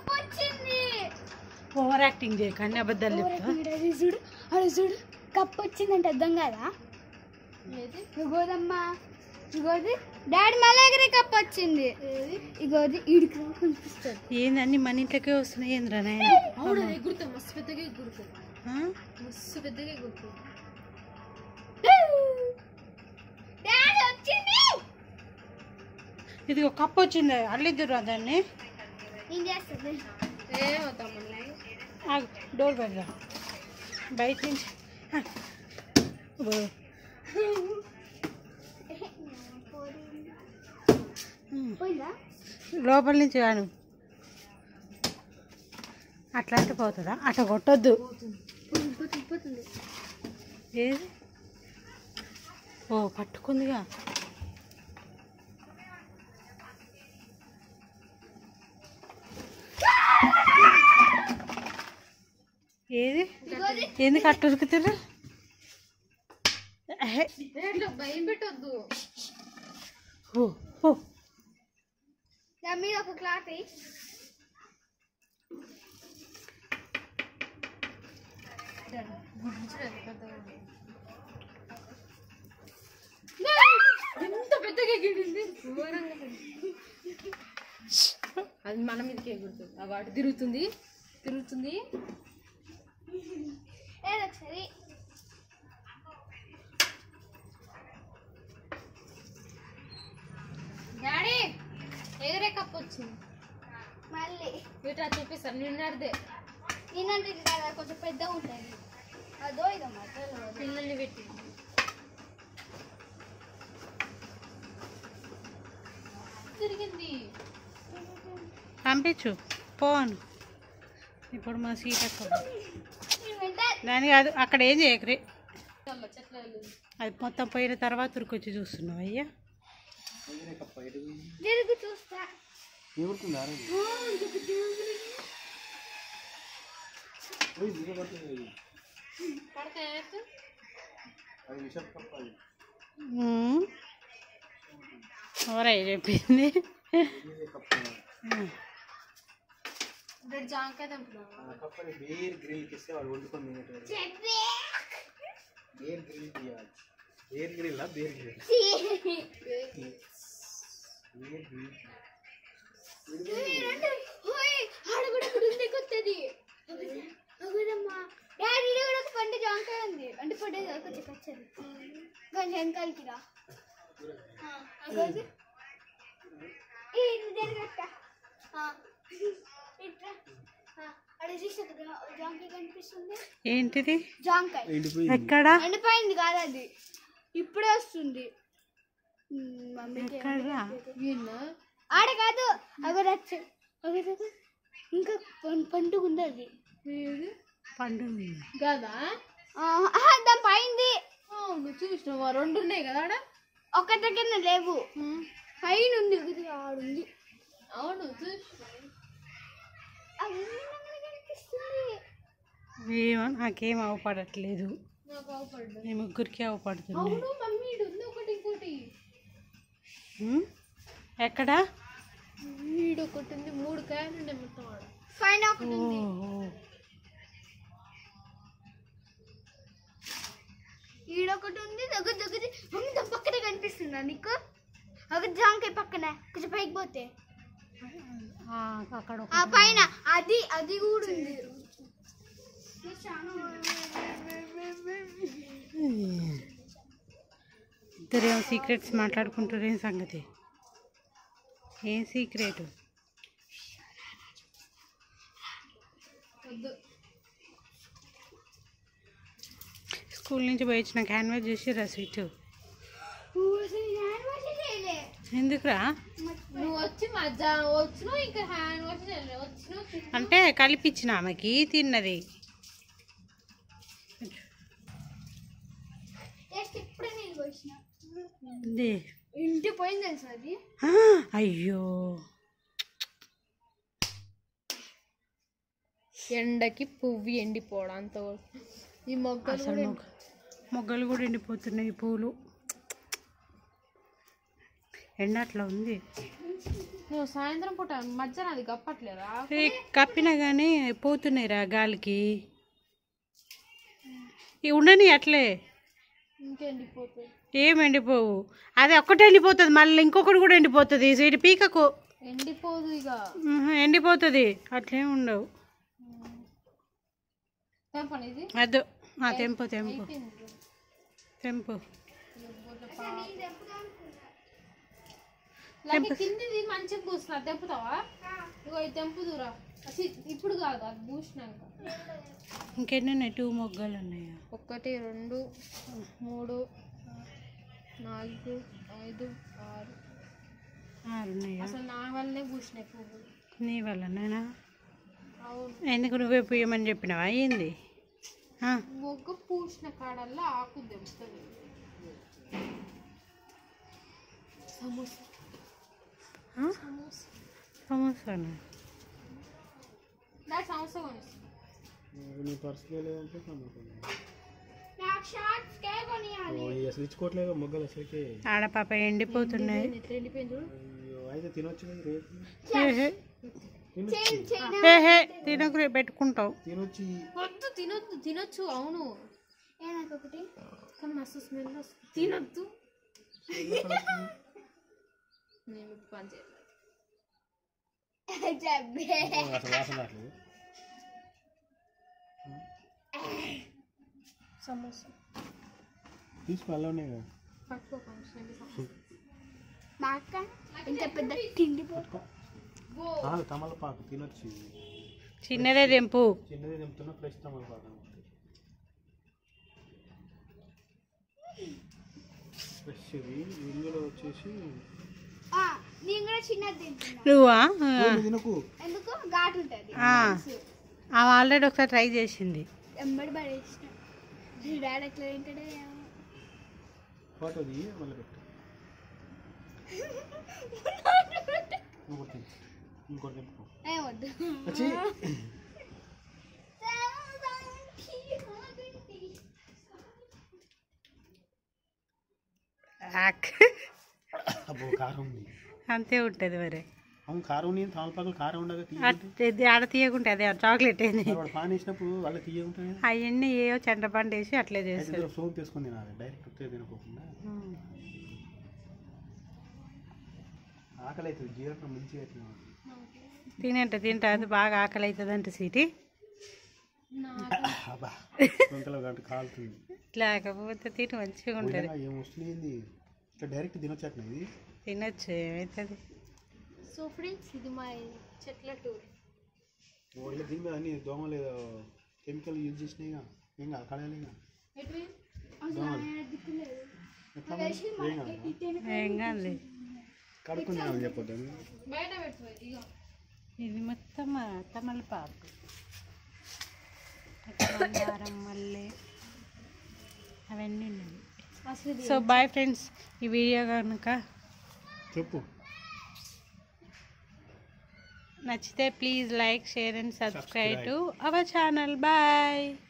Cup వచ్చింది over acting చేయకండి అబద్ధాలు చెప్తా అది చూడు అది చూడు కప్పు వచ్చిందంటే అర్థం కదా ఇగోదమ్మా ఇగోది డాడీ మళ్ళీ ఎగిరే కప్పు వచ్చింది ఇగోది ఈడికి కనిపిస్తుంది ఏందన్నీ మన ఇంట్లోకే వస్తున్నాయి ఏంద్రా నాయన అవును ఎగురుతాయి మస్తు పెద్దగా ఎగురుతాయి ఆ? మస్తు పెద్దగా ఎగురుతాయి డాడీ వచ్చింది ఇది ఒక కప్పు వచ్చింది అల్లిద్దురా దాన్ని ఏం చేస్తుంది ఏమవుతామన్నా ఆగు, డోర్ పెడదా బయట నుంచి ఆ. ఓ. ఉమ్. పోయిందా లోపల నుంచి కాను అట్లా అంటే పోతుందా అట్లా కొట్టొద్దు పోతుంది పోతుంది ఏది ఓ పట్టుకుందిగా ఏది ఇగోది ఎందుకు అట్ట ఉరుకుతారు అహే. ఇట్లా భయం పెట్టొద్దు ఓ ఓ దాని మీద ఒక క్లాత్ వేయి. ఎంత పెద్దగా ఎగిరింది ఘోరంగా అది మన మీదకి ఎగురుతుంది ఆ వాటి తిరుగుతుంది తిరుగుతుంది ఏదో ఒకసారి డాడీ ఎగరే కప్పు వచ్చింది మళ్ళీ ఇట్లా చూపిస్తాను నిన్నటిదే నేనంటే ఇది కదా కొంచెం పెద్దగా ఉంటుంది అదో ఇదమ్మా తెలియదు. పిల్లల్ని పెట్టి తిరిగింది పంపించు పోను ఇప్పుడు మా సీట్ అక్కడ నేను వెంట దాని కాదు అక్కడ ఏం చేయకరి చెట్ల చెట్ల వెళ్ళింది అది మొత్తం పోయిన తర్వాత ఉరికొచ్చి చూస్తున్నావు అయ్యా తిరుగు చూస్తా పడతాయి ఏమైతే? ఉమ్. ఎవరై చెప్పింది ఉమ్. ఇప్పుడు జాంకాయ తెంపుదామా బేర్ గ్రిల్ ఇస్తే వాడు వండుకొని తినేటోడు చెప్పి బేర్ గ్రిల్ తీయాలి Bear Grylls Bear Grylls Bear Grylls ఆడ కూడా ఇక్కడ ఉంది కొత్తది అగుదమ్మా డాడీ కూడా ఒక పండు జాంకాయ ఉంది అంటే పండు కొంచెం పచ్చది కొంచెం వెనకాలకి రా ఆ, అగోది. ఈ ఇది జరగట్ట. ఆ, ఇట్రా. ఆ, ఆడ చూసి ఒక జా- జాంకాయ కనిపిస్తుంది ఏంటిది జాంకాయ ఎండిపోయింది ఎక్కడ ఎండిపోయింది కాదు అది ఇప్పుడే వస్తుంది ఉమ్, మమ్మీకి ఎక్కడా వీళ్ళ ఆడ కాదు అగరచ్చు అగరచ్చు ఇంకా పం- పండుగ ఉంది అది పండు కదా ఆ, ఆహా, దాని పైంది అవును చూసినావా రెండు ఉన్నాయి కదా ఆడ ఒక దగ్గర లేవు పైన ఉంది ఒకటి ఆడుంది అవును చూసిన అది నాకు కనిపిస్తుంది ఏమో నాకేం అవపడట్లేదు నాకు అవపడ్డా మీ ముగ్గురికి అవపడుతుంది అవును మమ్మీ ఈడు ఉంది ఒకటి ఇంకోటి ఉమ్? ఎక్కడ వీడు ఒకటి ఉంది మూడు కాయలు ఉండే మొత్తం ఆడ పైన ఒకటి ఓ ఉంది ఓ. ఈడొకటి ఉంది దగ్గర దగ్గర మమ్మీ దాని పక్కనే కనిపిస్తుందా నీకు ఒక జాంకాయ పక్కన కొంచెం పైకి పోతే ఆ, అక్కడ ఒక- ఆ పైన అది అది కూడా ఉంది ఇద్దరేమో సీక్రెట్స్ మాట్లాడుకుంటారు ఏం సంగతి ఏం సీక్రెట్ వద్దు స్కూల్ నుంచి పోయి వచ్చిన క్యాన్వాస్ చేసి స్వీట్ ఎందుకురా నువ్వు వచ్చి మధ్యాహ్నం వచ్చినావు ఇంకా హ్యాండ్ వాష్ చేయలేదు వచ్చినావు తిన్నావు. అంటే కలిపిచ్చిన ఆమెకి తిన్నది ఇప్పుడే నేను పోసిన ఇది. ఇంటి పోయింది తెలుసా అది ఆ, అయ్యో ఎండకి పువ్వు ఎండిపోవడం అంత ఈ మొగ్గలు అసలు కూడా మొగ్గ మొగ్గలు కూడా ఎండిపోతున్నాయి పూలు ఎండ అట్లా ఉంది నువ్వు సాయంత్రం పూట మధ్యాహ్నం అది గప్పట్లేదా ఏ, కప్పినా కానీ పోతున్నాయిరా గాలికి ఇవి ఉండని అట్లే ఇంకెండిపోతుంది ఏం ఎండిపోవు అది ఒక్కటే ఎండిపోతుంది మళ్ళీ ఇంకొకటి కూడా ఎండిపోతుంది సైడ్ పీకకు ఎండిపోదు ఇక ఉహు, ఎండిపోతుంది అట్లేం ఉండవు తెంపని ఇది అద్దు ఆ తెంపు తెంపు అయిపోయింది. తెంపు లక్కీ కిందిది మంచిగా పూసిన తెంపుతావా ఇగో ఇది తెంపుదురా అసలు ఇప్పుడు కాదు అది పూసినాక ఇంకెన్ని ఉన్నాయి టూ మొగ్గలు ఉన్నాయా ఒకటి రెండు మూడు నాలుగు ఐదు ఆరు ఆరు ఉన్నాయా అసలు నా వల్లే పూసినాయి పువ్వులు నీ వల్లనేనా అవును ఎందుకు నువ్వే పూయమని చెప్పినావా అయ్యింది మొగ్గ పూసిన కాడల్లా ఆకు దెబ్బతుంది సమోసా సమోసా సమోసానా నా సమోసా కొనిస్తా నీ పర్సులో లేదంటే కొనుక్కోండి. నాకు షార్ట్స్ కే కొనియాలి ఓ, ఈ అసలు ఇచ్చుకోవట్లేదు మొగ్గలు అసలుకి ఆడపాప ఎండిపోతున్నాయి నెత్తి ఎండిపోయింది చూడు అయ్యో, అయితే తినొచ్చు కదా రేపు ఏహే, తినొచ్చు ఏహే తినకు రేపు పెట్టుకుంటావు తినొచ్చి వద్దు తినొద్దు తినొచ్చు అవును ఏ నాకు ఒకటి కానీ మస్తు స్మెల్ వస్తుంది తినొద్దు నేను ఇప్పుడు పని చేయలేదు చెప్పే అసలు వాసన రావట్లేదు సమోసా తీసుకో అలా ఉన్నాయి కదా పట్టుకో కొంచెం సమోసా మా అక్క ఇంత పెద్ద తిండి పట్టుకో కాదు తమలపాకు తినొచ్చు చిన్నదే తెంపు చిన్నది తింటున్నా ఫ్రెష్ తమలపాకు అనమాట ఫ్రెష్ ఇది ఇందులో వచ్చేసి ఆ, నేను కూడా చిన్నది తింటున్నా నువ్వా ఓ, నువ్వు తినకు ఎందుకు ఘాటు ఉంటుంది ఆ. ఆమె ఆల్రెడీ ఒకసారి ట్రై చేసింది ఎంబడి పడేసిన డాడీ ఎట్లా తింటాడో ఏమో. ఫోటో దిగి మళ్ళీ పెట్టు ఇంకోటి తిను. ఇంకోటి తిప్పుకో ఏం వద్దు వచ్చి ఆక్. అబ్బో కారం ఉంది అంతే ఉంటుంది మరి అవును కారం ఉంది తమలపాకులు కారం ఉండగా తీయ అట్- ఇది ఆడ తీయకుంటే అదే చాక్లెట్ ఏంది వాడు పాన్ వేసినప్పుడు వాళ్ళ తీయ ఉంటుంది అవన్నీ ఏవో చెండపండు వేసి అట్లే అయితే చేస్తారు ఇందులో సోప్ వేసుకొని తినాలి డైరెక్ట్ ఉత్తే తినకోకుండా ఉమ్. ఆకలి అవుతుంది జీవనం మంచిగా అవుతుంది తినంట తింటా అది బాగా ఆకలి అవుతుంది అంటే సీటి అబ్బా కొంతలో గంట కాలుతుంది లేకపోతే తిని మంచిగా ఉంటుంది పోయినాక ఏం వస్తుంది ఇట్లా డైరెక్ట్ తినొచ్చాక ఇది తినొచ్చు ఏమవుతుంది సో ఫ్రెండ్స్ ఇది మా చెట్ల టూర్ వాళ్ళ దీని మీద అన్ని దోమలు ఏదో కెమికల్ యూజ్ చేసినాయిగా ఏం కాదు కడాలిగా ఎటు దోమలు ఎట్లా మరి? ఏం కాదు ఏం కాదు కడుక్కుని చెప్పొద్దు బయట పెట్టుకోవాలి ఇక ఇది మొత్తం తమలపాకు మందారం మల్లె అవన్నీ ఉన్నాయి అసలు సో బాయ్ ఫ్రెండ్స్ ఈ వీడియో కనుక చెప్పు నచ్చితే please like share and subscribe to our channel bye